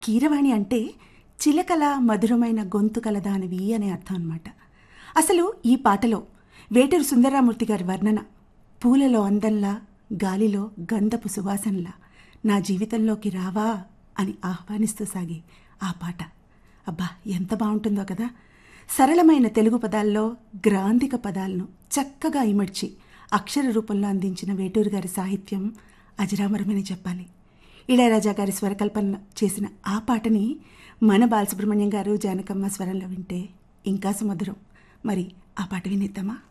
కీరవాణి అంటే చిలకల మధురమైన గొంతు కలదానివి అనే అర్థం అన్నమాట అసలు ఈ పాటలో వేటూరు సుందరరామూర్తి గారి వర్ణన పూలలో అందంలా గాలిలో గంధపు సువాసనలా నా జీవితంలోకి రావా అని ఆహ్వానిస్తూ సాగే ఆ పాట అబ్బా ఎంత బాగుంటుందో కదా సరళమైన తెలుగు పదాల్లో గ్రాంధిక పదాలను చక్కగా ఇమడ్చి అక్షర రూపంలో అందించిన వేటూరు గారి సాహిత్యం అజరామరమని చెప్పాలి ఇళయరాజా గారి స్వరకల్పన చేసిన ఆ పాటని మన బాలసుబ్రహ్మణ్యం గారు జానకమ్మ స్వరంలో వింటే ఇంకా సుమధురం మరి ఆ పాట వినిద్దామా